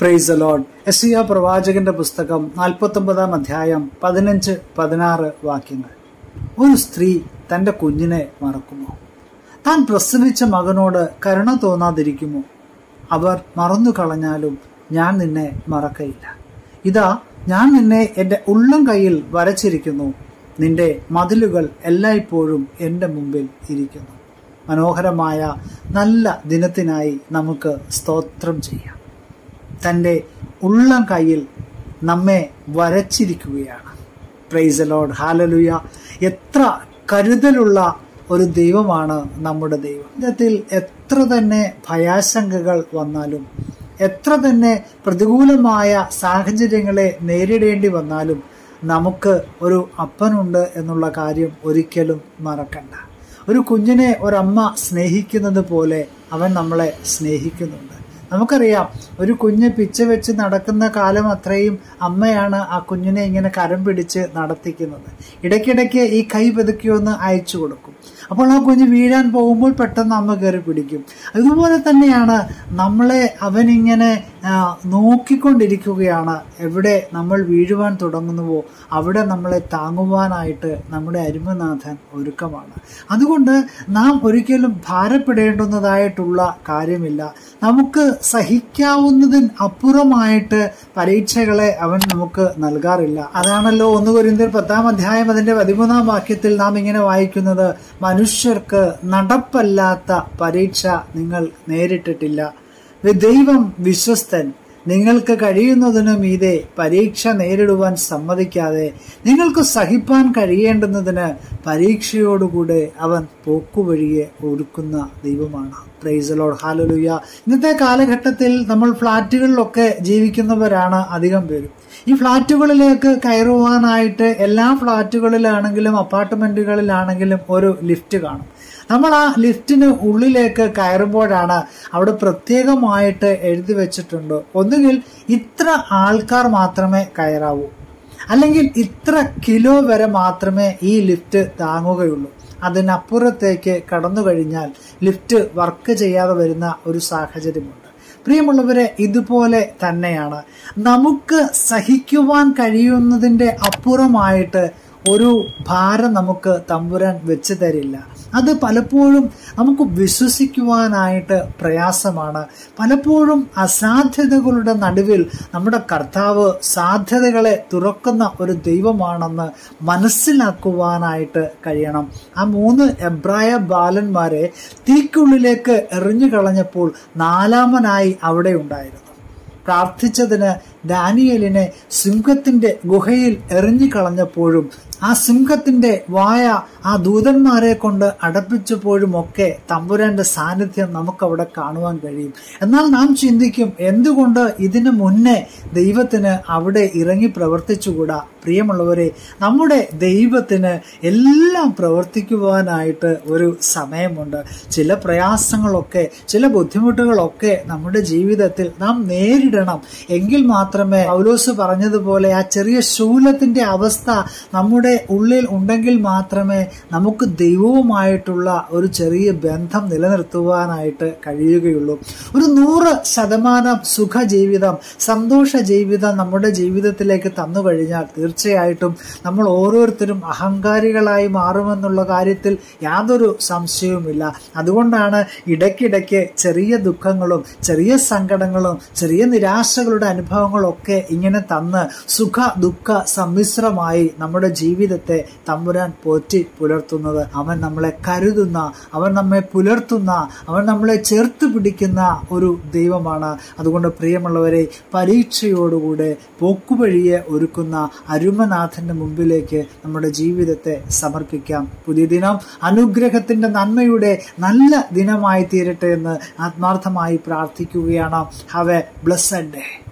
price load എസിയ പ്രവാചകന്റെ പുസ്തകം നാൽപ്പത്തൊമ്പതാം അധ്യായം പതിനഞ്ച് പതിനാറ് വാക്യങ്ങൾ ഒരു സ്ത്രീ തന്റെ കുഞ്ഞിനെ മറക്കുമോ താൻ പ്രസവിച്ച മകനോട് കരുണ തോന്നാതിരിക്കുമോ അവർ മറന്നു കളഞ്ഞാലും ഞാൻ നിന്നെ മറക്കയില്ല ഇതാ ഞാൻ നിന്നെ എന്റെ ഉള്ളം കയ്യിൽ വരച്ചിരിക്കുന്നു നിന്റെ മതിലുകൾ എല്ലായ്പ്പോഴും എന്റെ മുമ്പിൽ ഇരിക്കുന്നു മനോഹരമായ നല്ല ദിനത്തിനായി നമുക്ക് സ്തോത്രം ചെയ്യാം തൻ്റെ ഉള്ളം കയ്യിൽ നമ്മെ വരച്ചിരിക്കുകയാണ് പ്രൈസ് ലോഡ് ഹാലലുയ എത്ര കരുതലുള്ള ഒരു ദൈവമാണ് നമ്മുടെ ദൈവം ഇതിൽ എത്ര തന്നെ ഭയാശങ്കകൾ വന്നാലും എത്ര തന്നെ പ്രതികൂലമായ സാഹചര്യങ്ങളെ നേരിടേണ്ടി വന്നാലും നമുക്ക് ഒരു അപ്പനുണ്ട് എന്നുള്ള കാര്യം ഒരിക്കലും മറക്കണ്ട ഒരു കുഞ്ഞിനെ ഒരമ്മ സ്നേഹിക്കുന്നത് പോലെ അവൻ നമ്മളെ സ്നേഹിക്കുന്നുണ്ട് നമുക്കറിയാം ഒരു കുഞ്ഞ് പിച്ച വെച്ച് നടക്കുന്ന കാലം അത്രയും അമ്മയാണ് ആ കുഞ്ഞിനെ ഇങ്ങനെ കരം പിടിച്ച് നടത്തിക്കുന്നത് ഇടയ്ക്കിടയ്ക്ക് ഈ കൈ പതുക്കി ഒന്ന് അയച്ചു കൊടുക്കും അപ്പോൾ ആ കുഞ്ഞ് വീഴാൻ പോകുമ്പോൾ പെട്ടെന്ന് അമ്മ കയറി പിടിക്കും അതുപോലെ തന്നെയാണ് നമ്മളെ അവനിങ്ങനെ നോക്കിക്കൊണ്ടിരിക്കുകയാണ് എവിടെ നമ്മൾ വീഴുവാൻ തുടങ്ങുന്നുവോ അവിടെ നമ്മളെ താങ്ങുവാനായിട്ട് നമ്മുടെ അരുമനാഥൻ ഒരുക്കമാണ് അതുകൊണ്ട് നാം ഒരിക്കലും ഭാരപ്പെടേണ്ടുന്നതായിട്ടുള്ള കാര്യമില്ല നമുക്ക് സഹിക്കാവുന്നതിന് അപ്പുറമായിട്ട് പരീക്ഷകളെ അവൻ നമുക്ക് നൽകാറില്ല അതാണല്ലോ ഒന്ന് കുരിന്തിൽ പത്താം അധ്യായം അതിന്റെ പതിമൂന്നാം വാക്യത്തിൽ നാം ഇങ്ങനെ വായിക്കുന്നത് മനുഷ്യർക്ക് നടപ്പല്ലാത്ത പരീക്ഷ നിങ്ങൾ നേരിട്ടിട്ടില്ല ദൈവം വിശ്വസ്തൻ നിങ്ങൾക്ക് കഴിയുന്നതിനു മീതെ പരീക്ഷ നേരിടുവാൻ സമ്മതിക്കാതെ നിങ്ങൾക്ക് സഹിപ്പാൻ കഴിയേണ്ടുന്നതിന് പരീക്ഷയോടുകൂടെ അവൻ പോക്കുവഴിയെ ഒരുക്കുന്ന ദൈവമാണ് പ്രൈസലോഡ് ഹാലലുയ ഇന്നത്തെ കാലഘട്ടത്തിൽ നമ്മൾ ഫ്ളാറ്റുകളിലൊക്കെ ജീവിക്കുന്നവരാണ് അധികം പേരും ഈ ഫ്ളാറ്റുകളിലേക്ക് കയറുവാനായിട്ട് എല്ലാ ഫ്ളാറ്റുകളിലാണെങ്കിലും അപ്പാർട്ട്മെന്റുകളിലാണെങ്കിലും ഒരു ലിഫ്റ്റ് കാണും നമ്മൾ ആ ലിഫ്റ്റിന് ഉള്ളിലേക്ക് കയറുമ്പോഴാണ് അവിടെ പ്രത്യേകമായിട്ട് എഴുതി വെച്ചിട്ടുണ്ട് ഒന്നുകിൽ ഇത്ര ആൾക്കാർ മാത്രമേ കയറാവൂ അല്ലെങ്കിൽ ഇത്ര കിലോ വരെ മാത്രമേ ഈ ലിഫ്റ്റ് താങ്ങുകയുള്ളൂ അതിനപ്പുറത്തേക്ക് കടന്നു കഴിഞ്ഞാൽ ലിഫ്റ്റ് വർക്ക് ചെയ്യാതെ വരുന്ന ഒരു സാഹചര്യമുണ്ട് പ്രിയമുള്ളവരെ ഇതുപോലെ തന്നെയാണ് നമുക്ക് സഹിക്കുവാൻ കഴിയുന്നതിൻ്റെ അപ്പുറമായിട്ട് ഒരു ഭാരം നമുക്ക് തമ്പുരാൻ വെച്ച് തരില്ല അത് പലപ്പോഴും നമുക്ക് വിശ്വസിക്കുവാനായിട്ട് പ്രയാസമാണ് പലപ്പോഴും അസാധ്യതകളുടെ നടുവിൽ നമ്മുടെ കർത്താവ് സാധ്യതകളെ തുറക്കുന്ന ഒരു ദൈവമാണെന്ന് മനസ്സിലാക്കുവാനായിട്ട് കഴിയണം ആ മൂന്ന് എബ്രായ ബാലന്മാരെ തീക്കുള്ളിലേക്ക് എറിഞ്ഞു കളഞ്ഞപ്പോൾ നാലാമനായി അവിടെ ഉണ്ടായിരുന്നു പ്രാർത്ഥിച്ചതിന് ദാനിയലിനെ സിംഹത്തിന്റെ ഗുഹയിൽ എറിഞ്ഞു കളഞ്ഞപ്പോഴും ആ സിംഹത്തിന്റെ വായ ആ ദൂതന്മാരെ കൊണ്ട് അടപ്പിച്ചപ്പോഴും ഒക്കെ തമ്പുരാന്റെ സാന്നിധ്യം നമുക്കവിടെ കാണുവാൻ കഴിയും എന്നാൽ നാം ചിന്തിക്കും എന്തുകൊണ്ട് ഇതിനു മുന്നേ ദൈവത്തിന് അവിടെ ഇറങ്ങി പ്രവർത്തിച്ചുകൂടാ പ്രിയമുള്ളവരെ നമ്മുടെ ദൈവത്തിന് എല്ലാം പ്രവർത്തിക്കുവാനായിട്ട് ഒരു സമയമുണ്ട് ചില പ്രയാസങ്ങളൊക്കെ ചില ബുദ്ധിമുട്ടുകളൊക്കെ നമ്മുടെ ജീവിതത്തിൽ നാം നേരിടണം എങ്കിൽ മാത്രമേ പൗലോസ് പറഞ്ഞതുപോലെ ആ ചെറിയ ശൂലത്തിന്റെ അവസ്ഥ നമ്മുടെ ഉള്ളിൽ ഉണ്ടെങ്കിൽ മാത്രമേ നമുക്ക് ദൈവവുമായിട്ടുള്ള ഒരു ചെറിയ ബന്ധം നിലനിർത്തുവാനായിട്ട് കഴിയുകയുള്ളൂ ഒരു നൂറ് ശതമാനം സുഖ ജീവിതം സന്തോഷ ജീവിതം നമ്മുടെ ജീവിതത്തിലേക്ക് തന്നു കഴിഞ്ഞാൽ തീർച്ചയായിട്ടും നമ്മൾ ഓരോരുത്തരും അഹങ്കാരികളായി മാറുമെന്നുള്ള കാര്യത്തിൽ യാതൊരു സംശയവുമില്ല അതുകൊണ്ടാണ് ഇടയ്ക്കിടയ്ക്ക് ചെറിയ ദുഃഖങ്ങളും ചെറിയ സങ്കടങ്ങളും ചെറിയ നിരാശകളുടെ അനുഭവങ്ങളൊക്കെ ഇങ്ങനെ തന്ന് സുഖ ദുഃഖ സമ്മിശ്രമായി നമ്മുടെ ജീവിതത്തെ തമ്പുരാൻ പോറ്റി പുലർത്തുന്നത് അവൻ നമ്മളെ കരുതുന്ന അവൻ നമ്മെ പുലർത്തുന്ന അവൻ നമ്മളെ ചേർത്ത് പിടിക്കുന്ന ഒരു ദൈവമാണ് അതുകൊണ്ട് പ്രിയമുള്ളവരെ പരീക്ഷയോടുകൂടെ പോക്കുവഴിയെ ഒരുക്കുന്ന അരുമനാഥന്റെ മുമ്പിലേക്ക് നമ്മുടെ ജീവിതത്തെ സമർപ്പിക്കാം പുതിയ ദിനം അനുഗ്രഹത്തിന്റെ നന്മയുടെ നല്ല ദിനമായി തീരട്ടെ എന്ന് ആത്മാർത്ഥമായി പ്രാർത്ഥിക്കുകയാണ് ഹാവ് എ ബ്ലസ്സഡ് ഡേ